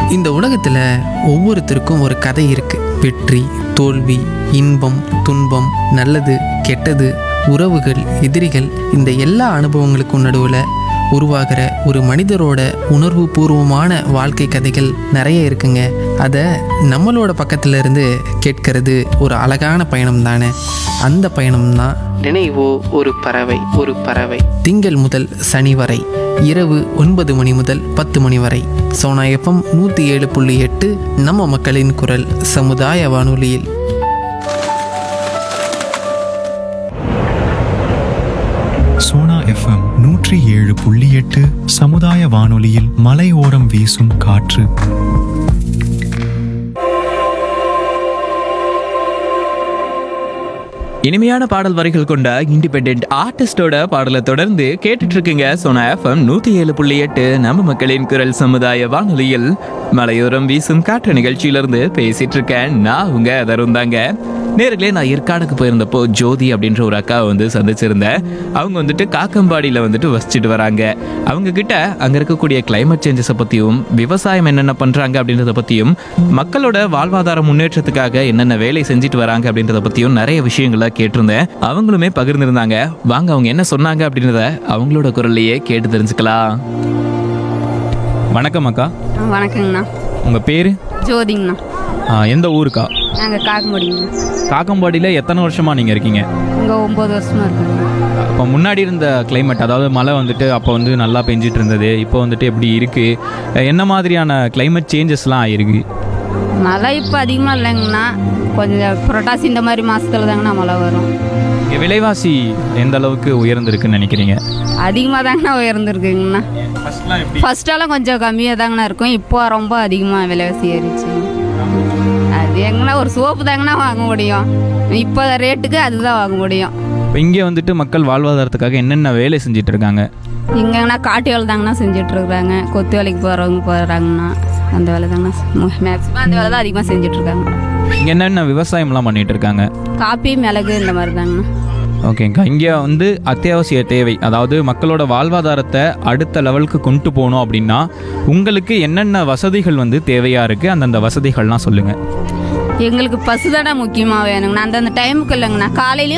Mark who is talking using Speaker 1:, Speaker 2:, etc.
Speaker 1: இந்த உலகத்தில் ஒவ்வொருத்தருக்கும் ஒரு கதை இருக்கு வெற்றி தோல்வி இன்பம் துன்பம் நல்லது கெட்டது உறவுகள் எதிரிகள் இந்த எல்லா அனுபவங்களுக்கும் நடுவில் உருவாகிற ஒரு மனிதரோட உணர்வு பூர்வமான வாழ்க்கை கதைகள் நிறைய இருக்குங்க அதை நம்மளோட பக்கத்துல இருந்து கேட்கறது ஒரு அழகான பயணம் தானே அந்த பயணம் தான் நினைவோ ஒரு பறவை ஒரு பறவை திங்கள் முதல் சனி வரை இரவு ஒன்பது மணி முதல் பத்து மணி வரை சோனா எஃப்எம் நூற்றி ஏழு புள்ளி எட்டு நம்ம மக்களின் குரல் சமுதாய வானொலியில்
Speaker 2: சோனா எஃப்எம் நூற்றி ஏழு புள்ளி எட்டு சமுதாய வானொலியில் மலையோரம் வீசும் காற்று
Speaker 3: இனிமையான பாடல் வரிகள் கொண்ட இண்டிபெண்ட் ஆர்டிஸ்டோட பாடலை தொடர்ந்து கேட்டுட்டு இருக்கீங்க சோனா எஃப்எம் நூத்தி ஏழு புள்ளி எட்டு நம்ம மக்களின் குரல் சமுதாய வானொலியில் மலையோரம் வீசும் காற்று நிகழ்ச்சியிலிருந்து பேசிட்டு இருக்கேன் நான் உங்க தருந்தாங்க நேர்களே நான் ஏற்காடுக்கு போயிருந்தப்போ ஜோதி அப்படின்ற ஒரு அக்காவை வந்து சந்திச்சிருந்தேன் அவங்க வந்துட்டு காக்கம்பாடியில் வந்துட்டு வசிச்சுட்டு வராங்க அவங்க கிட்ட அங்க இருக்கக்கூடிய climate சேஞ்சஸை பத்தியும் விவசாயம் என்னென்ன பண்றாங்க அப்படின்றத பத்தியும் மக்களோட வாழ்வாதார முன்னேற்றத்துக்காக என்னென்ன வேலை செஞ்சுட்டு வராங்க அப்படின்றத பத்தியும் நிறைய விஷயங்களை கேட்டிருந்தேன் அவங்களுமே பகிர்ந்திருந்தாங்க வாங்க அவங்க என்ன சொன்னாங்க அப்படின்றத அவங்களோட குரல்லையே கேட்டு தெரிஞ்சுக்கலாம்
Speaker 4: வணக்கம் அக்கா
Speaker 5: ஆ, வணக்கங்கண்ணா
Speaker 4: உங்கள் பேர்
Speaker 5: ஜோதிங்கண்ணா
Speaker 4: எந்த ஊருக்கா
Speaker 5: நாங்கள் காக்கமுடிங்கண்ணா
Speaker 4: காக்கம்பாடியில் எத்தனை வருஷமாக நீங்கள் இருக்கீங்க
Speaker 5: இங்கே ஒம்பது வருஷமா இருக்குங்கண்ணா
Speaker 4: அப்போ முன்னாடி இருந்த climate அதாவது மழை வந்துட்டு அப்போ வந்து நல்லா பெஞ்சிட்டு இருந்தது இப்போ வந்துட்டு எப்படி இருக்குது என்ன மாதிரியான climate சேஞ்சஸ்லாம் ஆயிருக்கு
Speaker 5: மழை இப்போ அதிகமாக இல்லைங்கண்ணா கொஞ்சம் புரட்டாசி இந்த மாதிரி மாதத்துல தாங்கண்ணா மழை வரும்
Speaker 4: இங்கே விலைவாசி எந்த அளவுக்கு உயர்ந்திருக்குன்னு நினைக்கிறீங்க
Speaker 5: அதிகமாக தாங்கண்ணா உயர்ந்துருக்குங்கண்ணா ஃபர்ஸ்டெல்லாம் கொஞ்சம் கம்மியாக தாங்கண்ணா இருக்கும் இப்போ ரொம்ப அதிகமாக விலைவாசி ஏறிச்சு அது எங்கண்ணா ஒரு சோப்பு தாங்கண்ணா வாங்க முடியும் இப்போ ரேட்டுக்கு அதுதான் வாங்க முடியும்
Speaker 4: இப்போ இங்கே வந்துட்டு மக்கள் வாழ்வாதாரத்துக்காக என்னென்ன வேலை செஞ்சுட்டு இருக்காங்க
Speaker 5: இங்கேங்கண்ணா காட்டு வேலை தாங்கண்ணா செஞ்சுட்டு இருக்கிறாங்க கொத்து வேலைக்கு போகிறவங்க போகிறாங்கண்ணா அந்த வேலை தாங்கண்ணா மேக்ஸிமம் அந்த வேலை தான் அதிகமாக செஞ்சுட்டு இருக்காங்க
Speaker 4: இங்கே என்னென்ன விவசாயம்லாம் பண்ணிட்டு இருக்காங்க
Speaker 5: காப்பி மிளகு இந்த மாதிரி தாங்கண்ணா
Speaker 4: ஓகேங்கக்கா இங்கே வந்து அத்தியாவசிய தேவை அதாவது மக்களோட வாழ்வாதாரத்தை அடுத்த லெவலுக்கு கொண்டு போகணும் அப்படின்னா உங்களுக்கு என்னென்ன வசதிகள் வந்து தேவையாக இருக்குது அந்தந்த வசதிகள்லாம் சொல்லுங்கள்
Speaker 5: எங்களுக்கு பசு தானே முக்கியமாக வேணுங்கண்ணா அந்தந்த டைமுக்கு இல்லைங்கண்ணா காலையிலயும்